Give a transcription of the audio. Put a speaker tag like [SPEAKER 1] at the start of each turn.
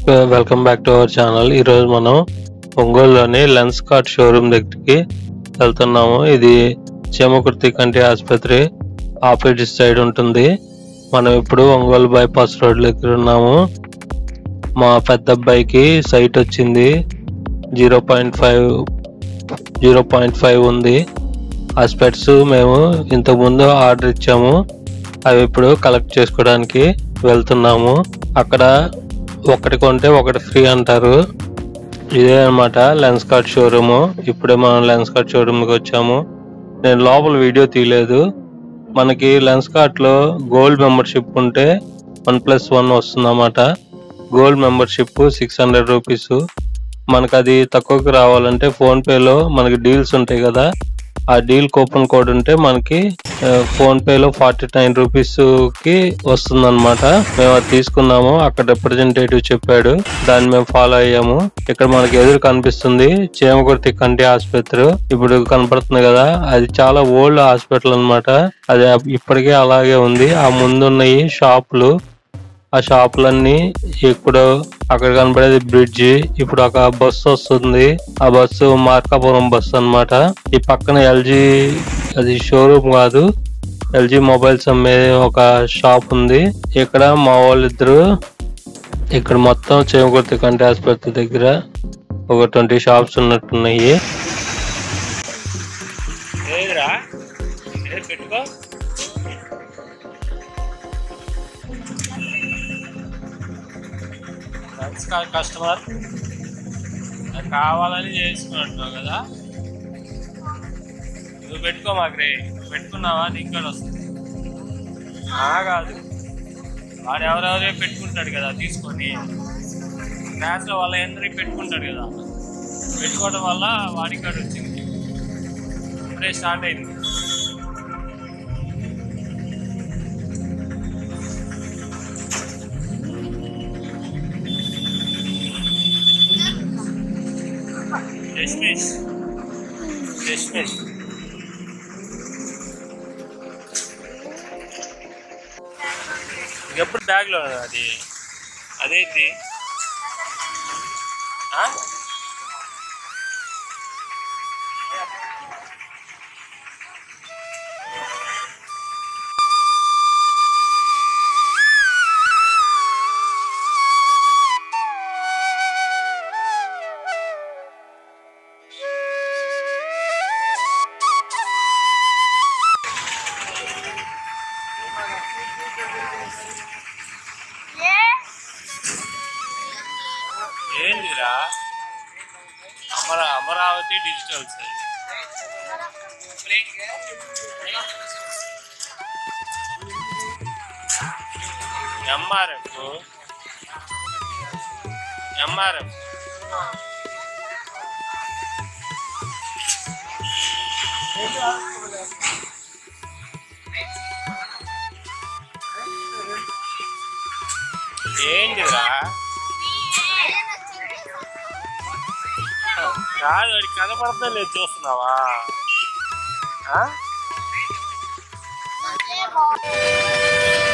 [SPEAKER 1] Welcome back to our channel ఈరోజు మనం ఒంగోలులోని లెన్స్ కార్ట్ షోరూమ్ దగ్గరికి వెళ్తున్నాము ఇది చేమకుర్తి కంటి ఆసుపత్రి ఆపోజిట్ సైడ్ ఉంటుంది మనం ఇప్పుడు ఒంగోలు బైపాస్ రోడ్ దగ్గర ఉన్నాము మా పెద్ద అబ్బాయికి సైట్ వచ్చింది zero point five zero point five ఉంది ఆ స్పెట్స్ మేము ఇంతకుముందు ఆర్డర్ ఇచ్చాము అవి ఇప్పుడు కలెక్ట్ చేసుకోవడానికి వెళ్తున్నాము అక్కడ ఒకటి కొంటే ఒకటి ఫ్రీ అంటారు ఇదే అన్నమాట లెన్స్ కార్ట్ షోరూమ్ ఇప్పుడే మనం లెన్స్ కార్ట్ షోరూమ్కి వచ్చాము నేను లోపల వీడియో తీయలేదు మనకి లెన్స్ కార్ట్ లో గోల్డ్ మెంబర్షిప్ ఉంటే వన్ ప్లస్ వన్ వస్తుందన్నమాట gold membership six hundred rupees మనకు అది తక్కువకి రావాలంటే ఫోన్ పేలో మనకి డీల్స్ ఉంటాయి కదా ఆ డీల్ కూపన్ కోడ్ ఉంటే మనకి ఫోన్ పేలో ఫార్టీ నైన్ రూపీస్ కి వస్తుందన్నమాట మేము అది తీసుకున్నాము అక్కడ రిప్రజెంటేటివ్ చెప్పాడు దాన్ని మేము ఫాలో అయ్యాము ఇక్కడ మనకి ఎదురు కనిపిస్తుంది చేమకుర్తి కంటి ఆసుపత్రి ఇప్పుడు కనపడుతుంది కదా అది చాలా ఓల్డ్ హాస్పిటల్ అన్నమాట అది ఇప్పటికే అలాగే ఉంది ఆ ముందున్నవి షాపులు ఆ షాపులన్నీ ఇప్పుడు అక్కడ కనబడేది బ్రిడ్జి ఇప్పుడు ఒక బస్సు వస్తుంది ఆ బస్సు మార్కాపురం బస్సు అన్నమాట ఈ పక్కన ఎల్జీ అది షోరూమ్ కాదు ఎల్జీ మొబైల్స్ అమ్మే ఒక షాప్ ఉంది ఇక్కడ మా వాళ్ళిద్దరు ఇక్కడ మొత్తం చేమకుర్తి కంటి ఆసుపత్రి దగ్గర ఒక ట్వంటీ షాప్స్ ఉన్నట్టున్నాయి
[SPEAKER 2] ఏదిరా ఏది పెట్టుకో నమస్కారం కస్టమర్ నాకు కావాలని చేసుకున్నట్టున్నావు కదా నువ్వు పెట్టుకో మాకు రే పెట్టుకున్నావా నీకు కూడా వస్తుంది ఆ కాదు వాడు ఎవరెవరే పెట్టుకుంటాడు కదా తీసుకొని క్లాస్లో వాళ్ళ అందరి పెట్టుకుంటాడు కదా పెట్టుకోవడం వల్ల వాడికి కూడా వచ్చింది ఇప్పుడే స్టార్ట్ అయింది డిస్మిస్ డిస్మిస్ ఎప్పుడు బ్యాగ్లో అది అదేంటి ఆ? ఏంటిరా అమర Amaravati digital sir MRF MRF ఏంటిరా కాదు వాడికి కనపడతా లేదు చూస్తున్నావా ఆ?